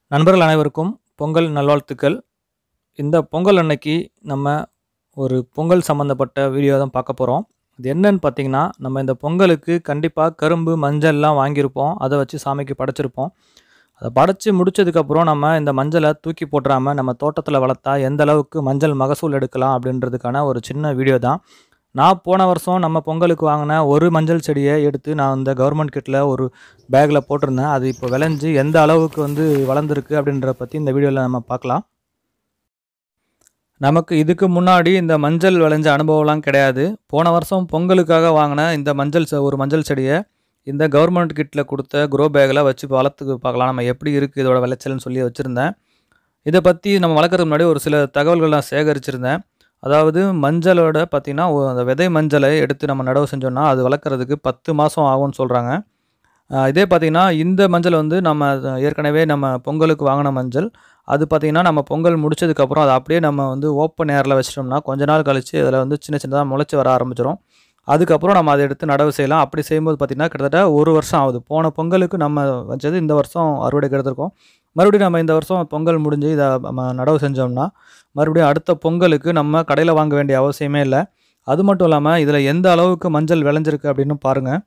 நண்பர்கள் அனைவருக்கும் பொங்கல் நல்வாழ்த்துக்கள் இந்த பொங்கல் அன்னைக்கு நம்ம ஒரு பொங்கல் சம்மந்தப்பட்ட வீடியோ தான் பார்க்க போகிறோம் இது என்னன்னு பார்த்தீங்கன்னா நம்ம இந்த பொங்கலுக்கு கண்டிப்பாக கரும்பு மஞ்சள்லாம் வாங்கியிருப்போம் அதை வச்சு சாமிக்கு படைச்சிருப்போம் அதை படைச்சி முடிச்சதுக்கப்புறம் நம்ம இந்த மஞ்சளை தூக்கி போட்டுறாம நம்ம தோட்டத்தில் வளர்த்தா எந்த அளவுக்கு மஞ்சள் மகசூல் எடுக்கலாம் அப்படின்றதுக்கான ஒரு சின்ன வீடியோ தான் நான் போன வருஷம் நம்ம பொங்கலுக்கு வாங்கின ஒரு மஞ்சள் செடியை எடுத்து நான் இந்த கவர்மெண்ட் கிட்டில் ஒரு பேக்கில் போட்டிருந்தேன் அது இப்போ விளைஞ்சு எந்த அளவுக்கு வந்து வளர்ந்துருக்கு அப்படின்றத பற்றி இந்த வீடியோவில் நம்ம பார்க்கலாம் நமக்கு இதுக்கு முன்னாடி இந்த மஞ்சள் விளைஞ்ச அனுபவம்லாம் கிடையாது போன வருஷம் பொங்கலுக்காக வாங்கின இந்த மஞ்சள் செ- ஒரு மஞ்சள் செடியை இந்த கவர்மெண்ட் கிட்டில் கொடுத்த க்ரோ பேக்கில் வச்சு வளர்த்துக்கு பார்க்கலாம் நம்ம எப்படி இருக்குது இதோட விளைச்சல்னு சொல்லி வச்சுருந்தேன் இதை பற்றி நம்ம வளர்க்குறதுக்கு முன்னாடி ஒரு சில தகவல்கள் நான் சேகரிச்சிருந்தேன் அதாவது மஞ்சளோட பார்த்திங்கன்னா ஒ- அந்த விதை மஞ்சளை எடுத்து நம்ம நடவு செஞ்சோம்னா அது வளர்க்குறதுக்கு பத்து மாதம் ஆகும்னு சொல்கிறாங்க இதே பார்த்திங்கன்னா இந்த மஞ்சள் வந்து நம்ம அஹ், ஏற்கனவே நம்ம பொங்கலுக்கு வாங்கின மஞ்சள் அது பார்த்திங்கன்னா நம்ம பொங்கல் முடிச்சதுக்கப்புறம் அதை அப்படியே நம்ம வந்து ஓப்பன் ஏரில் வச்சிட்டோம்னா கொஞ்ச நாள் கழித்து அதில் வந்து சின்ன சின்னதாக முளைச்சி வர ஆரம்பிச்சிடும் அதுக்கப்புறம் நம்ம அதை எடுத்து நடவு செய்யலாம் அப்படி செய்யும்போது பார்த்திங்கன்னா கிட்டத்தட்ட ஒரு வருஷம் ஆகுது போன பொங்கலுக்கு நம்ம வச்சது இந்த வருஷம் அறுவடைக்கு எடுத்திருக்கோம் மறுபடியும் நம்ம இந்த வருஷம் பொங்கல் முடிஞ்சு இதை நம்ம நடவு செஞ்சோம்னா மறுபடியும் அடுத்த பொங்கலுக்கு நம்ம கடையில் வாங்க வேண்டிய அவசியமே இல்லை அது மட்டும் இல்லாமல் இதில் எந்த அளவுக்கு மஞ்சள் விளைஞ்சிருக்கு அப்படின்னு பாருங்கள்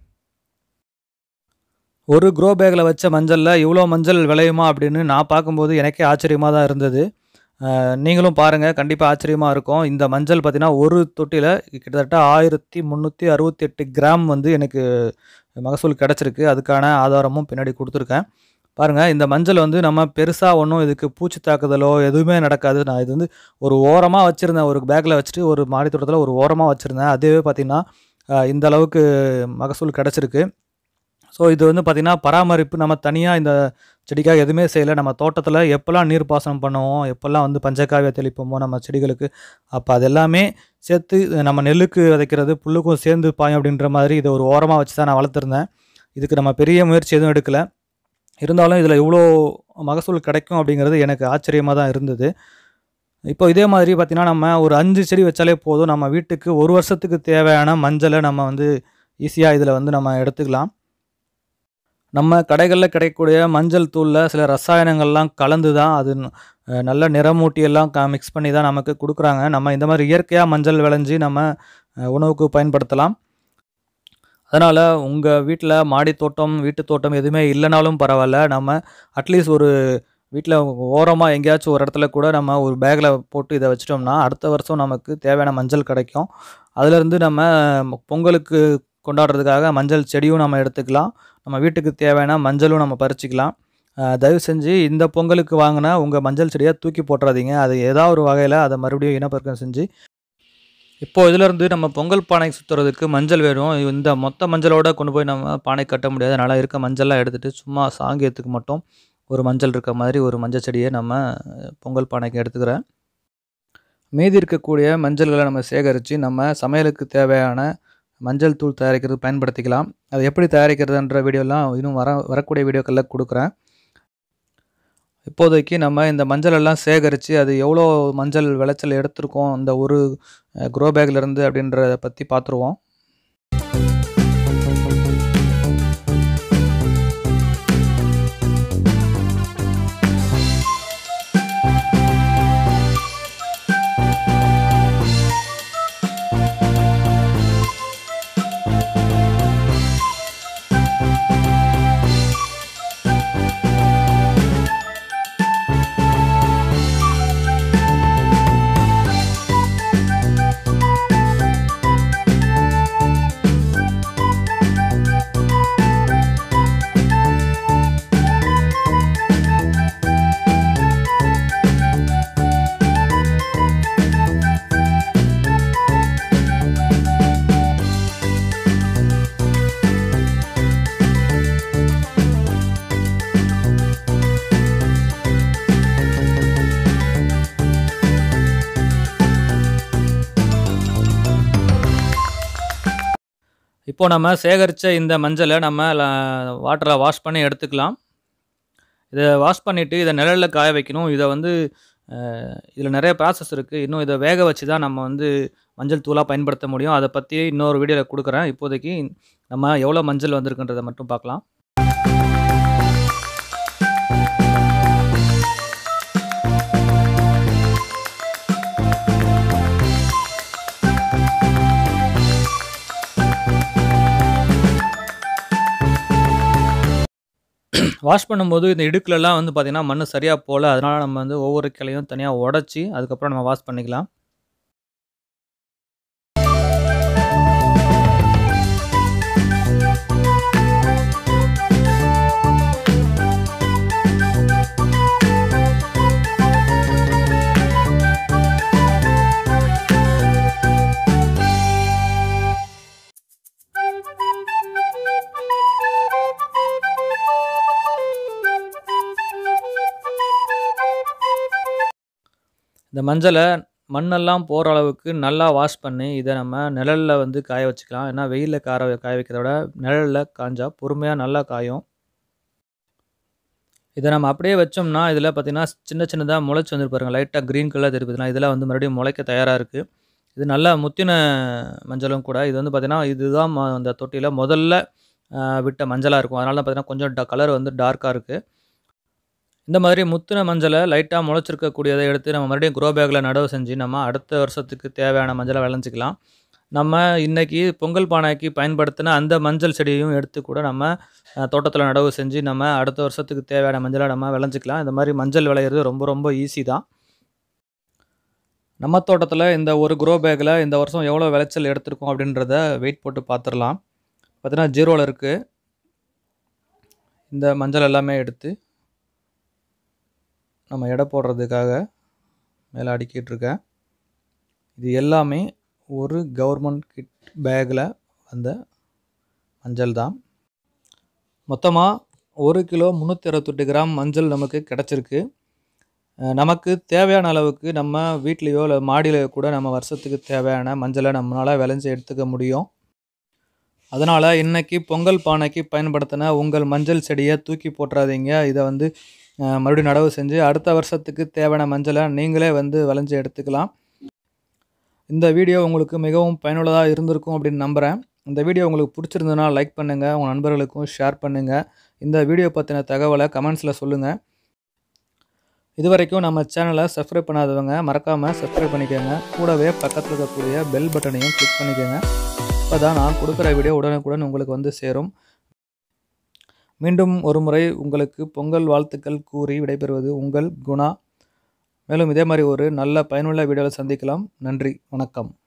ஒரு க்ரோ பேக்கில் வச்ச மஞ்சளில் இவ்வளோ மஞ்சள் விளையுமா அப்படின்னு நான் பார்க்கும்போது எனக்கே ஆச்சரியமாக தான் இருந்தது அஹ் நீங்களும் பாருங்கள் கண்டிப்பாக ஆச்சரியமாக இருக்கும் இந்த மஞ்சள் பார்த்தீங்கன்னா ஒரு தொட்டியில் கிட்டத்தட்ட ஆயிரத்தி முந்நூற்றி அறுபத்தி எட்டு கிராம் வந்து எனக்கு மகசூல் கிடச்சிருக்கு அதுக்கான ஆதாரமும் பின்னாடி கொடுத்துருக்கேன் பாருங்கள் இந்த மஞ்சள் வந்து நம்ம பெருசாக ஒன்றும் இதுக்கு பூச்சி தாக்குதலோ எதுவுமே நடக்காது நான் இது வந்து ஒரு ஓரமாக வச்சுருந்தேன் ஒரு பேக்கில் வச்சுட்டு ஒரு மாடி தோட்டத்தில் ஒரு ஓரமாக வச்சுருந்தேன் அதுவே பார்த்திங்கன்னா அஹ் இந்த அளவுக்கு மகசூல் கிடச்சிருக்கு ஸோ இது வந்து பார்த்திங்கன்னா பராமரிப்பு நம்ம தனியாக இந்த செடிக்காக எதுவுமே செய்யலை நம்ம தோட்டத்தில் எப்போல்லாம் நீர் பாசனம் பண்ணுவோம் எப்போல்லாம் வந்து பஞ்சகாவிய தெளிப்போமோ நம்ம செடிகளுக்கு அப்போ அது எல்லாமே சேர்த்து நம்ம நெல்லுக்கு விதைக்கிறது புல்லுக்கும் சேர்ந்து பாயும் அப்படின்ற மாதிரி இதை ஒரு ஓரமாக வச்சு தான் நான் வளர்த்துருந்தேன் இதுக்கு நம்ம பெரிய முயற்சி எதுவும் எடுக்கலை இருந்தாலும் இதில் இவ்வளோ மகசூல் கிடைக்கும் அப்படிங்கிறது எனக்கு ஆச்சரியமாக தான் இருந்தது இப்போ இதே மாதிரி பார்த்திங்கன்னா நம்ம ஒரு அஞ்சு செடி வச்சாலே போதும் நம்ம வீட்டுக்கு ஒரு வருஷத்துக்கு தேவையான மஞ்சளை நம்ம வந்து ஈஸியாக இதில் வந்து நம்ம எடுத்துக்கலாம் நம்ம கடைகளில் கிடைக்கக்கூடிய மஞ்சள் தூளில் சில ரசாயனங்கள்லாம் கலந்து தான் அது அஹ், நல்ல நிறமூட்டி எல்லாம் க மிக்ஸ் பண்ணி தான் நமக்கு கொடுக்குறாங்க நம்ம இந்த மாதிரி இயற்கையாக மஞ்சள் விளைஞ்சி நம்ம அஹ், உணவுக்கு பயன்படுத்தலாம் அதனால் உங்கள் வீட்டில் மாடி தோட்டம் வீட்டு தோட்டம் எதுவுமே இல்லைனாலும் பரவாயில்ல நம்ம அட்லீஸ்ட் ஒரு வீட்டில் ஓரமாக எங்கேயாச்சும் ஒரு இடத்துல கூட நம்ம ஒரு பேக்கில் போட்டு இதை வச்சிட்டோம்னா அடுத்த வருஷம் நமக்கு தேவையான மஞ்சள் கிடைக்கும் அதுலேருந்து நம்ம பொங்கலுக்கு கொண்டாடுறதுக்காக மஞ்சள் செடியும் நம்ம எடுத்துக்கலாம் நம்ம வீட்டுக்கு தேவையான மஞ்சளும் நம்ம பறிச்சிக்கலாம் அஹ் தயவு செஞ்சு இந்த பொங்கலுக்கு வாங்கின உங்கள் மஞ்சள் செடியை தூக்கி போட்டுறாதீங்க அது ஏதாவது ஒரு வகையில் அதை மறுபடியும் இனப்பெருக்கம் செஞ்சு இப்போது இதிலேருந்து நம்ம பொங்கல் பானை சுற்றுறதுக்கு மஞ்சள் வேணும் இந்த மொத்த மஞ்சளோட கொண்டு போய் நம்ம பானை கட்ட முடியாது அதனால் இருக்க மஞ்சள்லாம் எடுத்துகிட்டு சும்மா சாங்கியத்துக்கு மட்டும் ஒரு மஞ்சள் இருக்க மாதிரி ஒரு மஞ்சள் செடியை நம்ம அஹ், பொங்கல் பானைக்கு எடுத்துக்கிறேன் மீதி இருக்கக்கூடிய மஞ்சள்களை நம்ம சேகரித்து நம்ம சமையலுக்கு தேவையான மஞ்சள் தூள் தயாரிக்கிறது பயன்படுத்திக்கலாம் அது எப்படி தயாரிக்கிறதுன்ற வீடியோலாம் இன்னும் வர வரக்கூடிய வீடியோக்களில் கொடுக்குறேன் இப்போதைக்கு நம்ம இந்த மஞ்சள் எல்லாம் சேகரித்து அது எவ்வளோ மஞ்சள் விளைச்சல் எடுத்திருக்கோம் இந்த ஒரு க்ரோ பேக்லேருந்து அப்படின்றத பற்றி பார்த்துருவோம் இப்போ நம்ம சேகரித்த இந்த மஞ்சளை நம்ம வாட்டரில் வாஷ் பண்ணி எடுத்துக்கலாம் இதை வாஷ் பண்ணிவிட்டு இதை நிழலில் காய வைக்கணும் இதை வந்து இதில் நிறைய ப்ராசஸ் இருக்குது இன்னும் இதை வேக வச்சு தான் நம்ம வந்து மஞ்சள் தூளாக பயன்படுத்த முடியும் அதை பற்றி இன்னொரு வீடியோவில் கொடுக்குறேன் இப்போதைக்கு நம்ம எவ்வளோ மஞ்சள் வந்திருக்குன்றதை மட்டும் பார்க்கலாம் வாஷ் பண்ணும்போது இந்த இடுக்குலலாம் வந்து பார்த்திங்கன்னா மண் சரியாக போகல அதனால் நம்ம வந்து ஒவ்வொரு கிளையும் தனியாக உடச்சி அதுக்கப்புறம் நம்ம வாஷ் பண்ணிக்கலாம் இந்த மஞ்சளை மண்ணெல்லாம் போகிற அளவுக்கு நல்லா வாஷ் பண்ணி இதை நம்ம நிழலில் வந்து காய வச்சுக்கலாம் ஏன்னா வெயிலில் கார காய வைக்கிறத விட நிழலில் காஞ்சா பொறுமையாக நல்லா காயும் இதை நம்ம அப்படியே வச்சோம்னா இதில் பார்த்திங்கன்னா சின்ன சின்னதாக முளைச்சி வந்து பாருங்க லைட்டாக க்ரீன் கலர் தெரியுதுனா இதெல்லாம் வந்து மறுபடியும் முளைக்க தயாராக இருக்குது இது நல்லா முத்தின மஞ்சளும் கூட இது வந்து பார்த்திங்கன்னா இதுதான் ம- அந்த தொட்டியில் முதல்ல ஆஹ், விட்ட மஞ்சளாக இருக்கும் அதனால தான் பார்த்திங்கன்னா கொஞ்சம் ட கலர் வந்து டார்க்காக இருக்குது இந்த மாதிரி முத்தின மஞ்சளை லைட்டாக முளைச்சிருக்கக்கூடியதை எடுத்து நம்ம மறுபடியும் க்ரோ பேக்கில் நடவு செஞ்சு நம்ம அடுத்த வருஷத்துக்கு தேவையான மஞ்சளை விளைஞ்சிக்கலாம் நம்ம இன்னைக்கு பொங்கல் பானைக்கு பயன்படுத்தின அந்த மஞ்சள் செடியையும் எடுத்து கூட நம்ம தோட்டத்தில் நடவு செஞ்சு நம்ம அடுத்த வருஷத்துக்கு தேவையான மஞ்சளை நம்ம விளைஞ்சிக்கலாம் இந்த மாதிரி மஞ்சள் விளையிறது ரொம்ப ரொம்ப ஈஸி தான் நம்ம தோட்டத்தில் இந்த ஒரு க்ரோ பேக்கில் இந்த வருஷம் எவ்வளோ விளைச்சல் எடுத்திருக்கோம் அப்படின்றத வெயிட் போட்டு பார்த்துடலாம் பார்த்தீங்கன்னா ஜீரோவில் இருக்குது இந்த மஞ்சள் எல்லாமே எடுத்து நம்ம எடை போடுறதுக்காக மேலே அடுக்கிட்டு இருக்கேன் இது எல்லாமே ஒரு கவர்மெண்ட் கிட் பேக்கில் வந்த மஞ்சள் தான் மொத்தமாக ஒரு கிலோ முந்நூற்றி அறுபத்தெட்டு கிராம் மஞ்சள் நமக்கு கிடச்சிருக்கு அஹ் நமக்கு தேவையான அளவுக்கு நம்ம வீட்லேயோ இல்லை மாடியிலையோ கூட நம்ம வருஷத்துக்கு தேவையான மஞ்சளை நம்மளால் விளைஞ்சி எடுத்துக்க முடியும் அதனால் இன்னைக்கு பொங்கல் பானைக்கு பயன்படுத்தின உங்கள் மஞ்சள் செடியை தூக்கி போட்டுறாதீங்க இதை வந்து அஹ், மறுபடியும் நடவு செஞ்சு அடுத்த வருஷத்துக்கு தேவையான மஞ்சளை நீங்களே வந்து விளைஞ்சி எடுத்துக்கலாம் இந்த வீடியோ உங்களுக்கு மிகவும் பயனுள்ளதாக இருந்திருக்கும் அப்படின்னு நம்புகிறேன் இந்த வீடியோ உங்களுக்கு பிடிச்சிருந்ததுன்னா லைக் பண்ணுங்கள் உங்கள் நண்பர்களுக்கும் ஷேர் பண்ணுங்கள் இந்த வீடியோ பற்றின தகவலை கமெண்ட்ஸில் சொல்லுங்கள் இது வரைக்கும் நம்ம சேனலை சப்ஸ்கிரைப் பண்ணாதவங்க மறக்காமல் சப்ஸ்கிரைப் பண்ணிக்கோங்க கூடவே பக்கத்தில் இருக்கக்கூடிய பெல் பட்டனையும் கிளிக் பண்ணிக்கோங்க அப்போ தான் நான் கொடுக்குற வீடியோ உடனுக்குடன் உங்களுக்கு வந்து சேரும் மீண்டும் ஒரு முறை உங்களுக்கு பொங்கல் வாழ்த்துக்கள் கூறி விடைபெறுவது உங்கள் குணா மேலும் இதே மாதிரி ஒரு நல்ல பயனுள்ள வீடியோவில் சந்திக்கலாம் நன்றி வணக்கம்